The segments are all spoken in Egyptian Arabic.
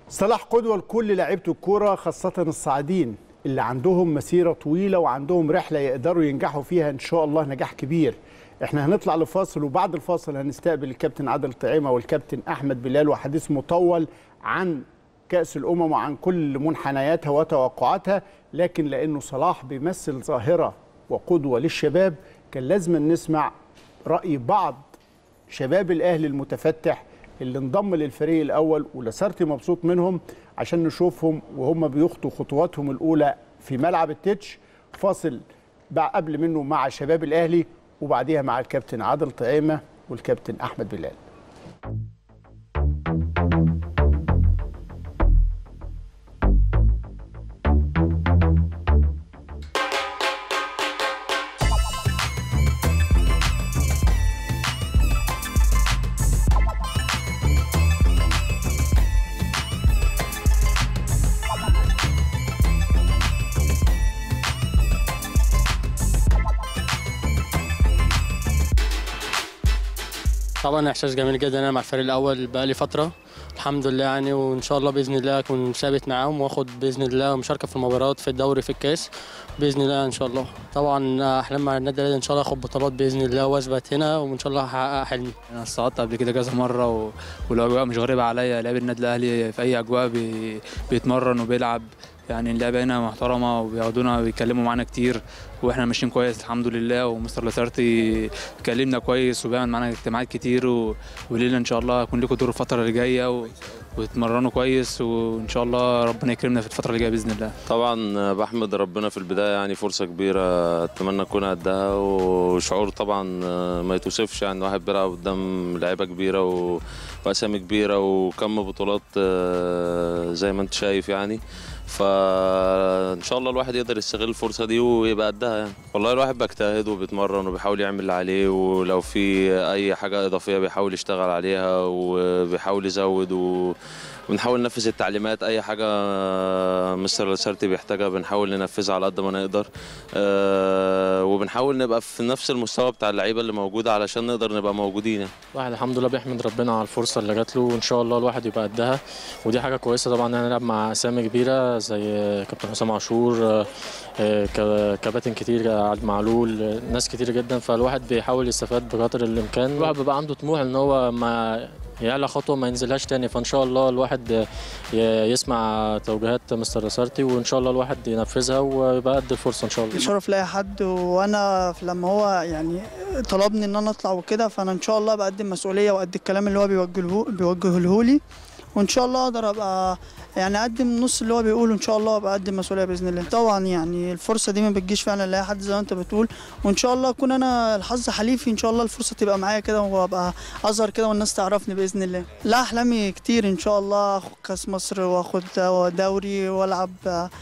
صلاح قدوة لكل لاعيبة الكورة خاصة الصاعدين اللي عندهم مسيرة طويلة وعندهم رحلة يقدروا ينجحوا فيها إن شاء الله نجاح كبير احنا هنطلع لفاصل وبعد الفاصل هنستقبل الكابتن عادل طعيمة والكابتن أحمد بلال وحديث مطول عن كأس الأمم وعن كل منحنياتها وتوقعاتها لكن لأنه صلاح بيمثل ظاهرة وقدوة للشباب كان لازم نسمع رأي بعض شباب الأهلي المتفتح اللي انضم للفريق الأول ولاسارتي مبسوط منهم عشان نشوفهم وهم بيخطوا خطواتهم الأولى في ملعب التتش فاصل بقى قبل منه مع شباب الأهلي وبعديها مع الكابتن عادل طعيمة والكابتن أحمد بلال طبعا احساس جميل جدا انا مع الفريق الاول بقالي فتره الحمد لله يعني وان شاء الله باذن الله اكون ثابت معاهم واخد باذن الله مشاركه في المباريات في الدوري في الكاس باذن الله ان شاء الله طبعا احلام مع النادي الاهلي ان شاء الله اخد بطولات باذن الله واثبت هنا وان شاء الله هحقق حلمي انا صعدت قبل كده كذا مره و... والاجواء مش غريبه عليا لاعب النادي الاهلي في اي اجواء بي... بيتمرن وبيلعب يعني اللعبه هنا محترمه وبياخدونا بيتكلموا معانا كتير واحنا ماشيين كويس الحمد لله ومستر لاسارتي كلمنا كويس وبيعمل معانا اجتماعات كتير و... ولينا ان شاء الله يكون لكم دور الفتره اللي جايه و... وتتمرنوا كويس وان شاء الله ربنا يكرمنا في الفتره اللي جايه باذن الله طبعا بحمد ربنا في البدايه يعني فرصه كبيره اتمنى اكون قدها وشعور طبعا ما يتوصفش يعني واحد بيلعب قدام لعيبه كبيره و... واسامي كبيره وكم بطولات زي ما انت شايف يعني فان شاء الله الواحد يقدر يستغل الفرصه دي ويبقى قدها يعني والله الواحد بيجتهد وبيتمرن وبيحاول يعمل اللي عليه ولو في اي حاجه اضافيه بيحاول يشتغل عليها وبيحاول يزود و... بنحاول ننفذ التعليمات اي حاجه مستر لاسارتي بيحتاجها بنحاول ننفذها على قد ما نقدر أه وبنحاول نبقى في نفس المستوى بتاع اللعيبه اللي موجوده علشان نقدر نبقى موجودين يعني. الواحد الحمد لله بيحمد ربنا على الفرصه اللي جات له وان شاء الله الواحد يبقى قدها ودي حاجه كويسه طبعا ان احنا نلعب مع اسامي كبيره زي كابتن حسام عاشور كباتن كتير عبد معلول ناس كتير جدا فالواحد بيحاول يستفاد بقدر الامكان الواحد بيبقى عنده طموح ان هو ما يعلى خطوه ما ينزلهاش تاني فان شاء الله الواحد يسمع توجيهات مستر رسارتي وان شاء الله الواحد ينفذها ويبقى قد الفرصه ان شاء الله شرف لاي حد وانا لما هو يعني طلبني ان انا اطلع وكده فانا ان شاء الله بقدم مسؤوليه وقد الكلام اللي هو بيوجهه بيوجهه لي وان شاء الله اقدر ابقى يعني اقدم نص اللي هو بيقوله ان شاء الله ابقى اقدم مسؤوليه باذن الله طبعا يعني الفرصه دي ما بتجيش فعلا لاي حد زي ما انت بتقول وان شاء الله اكون انا الحظ حليفي ان شاء الله الفرصه تبقى معايا كده وابقى اظهر كده والناس تعرفني باذن الله لا احلامي كتير ان شاء الله اخد كاس مصر واخد دوري والعب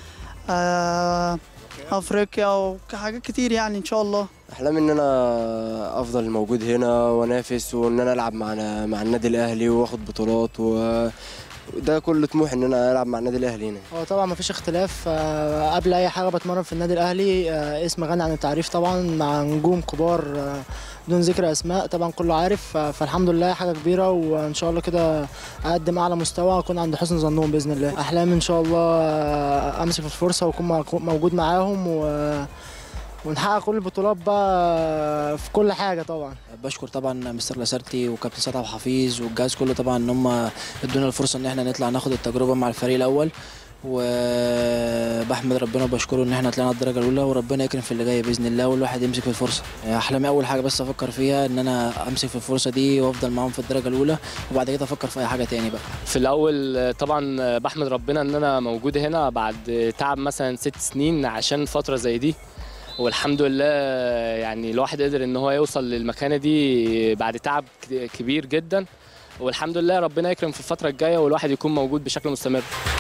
افريقيا وحاجات كتير يعني ان شاء الله احلامي ان انا افضل موجود هنا وانافس وان انا العب مع مع النادي الاهلي واخد بطولات و ده كل طموح ان انا العب مع النادي الاهلي هنا هو طبعا ما فيش اختلاف قبل اي حاجه بتمرن في النادي الاهلي اسم غني عن التعريف طبعا مع نجوم كبار بدون ذكر اسماء طبعا كله عارف فالحمد لله حاجه كبيره وان شاء الله كده اقدم اعلى مستوى اكون عند حسن ظنهم باذن الله احلامي ان شاء الله امسك في الفرصه واكون موجود معاهم و ونحقق كل البطولات بقى في كل حاجه طبعا بشكر طبعا مستر لاسارتي وكابتن سيد عبد الحفيظ والجهاز كله طبعا ان هم ادونا الفرصه ان احنا نطلع ناخد التجربه مع الفريق الاول وبحمد ربنا وبشكره ان احنا طلعنا الدرجه الاولى وربنا يكرم في اللي جاي باذن الله والواحد يمسك في الفرصه احلامي اول حاجه بس افكر فيها ان انا امسك في الفرصه دي وافضل معاهم في الدرجه الاولى وبعد كده افكر في اي حاجه تاني بقى في الاول طبعا بحمد ربنا ان انا موجود هنا بعد تعب مثلا ست سنين عشان فتره زي دي والحمد لله يعني الواحد قدر ان هو يوصل للمكانه دي بعد تعب كبير جدا والحمد لله ربنا يكرم في الفتره الجايه والواحد يكون موجود بشكل مستمر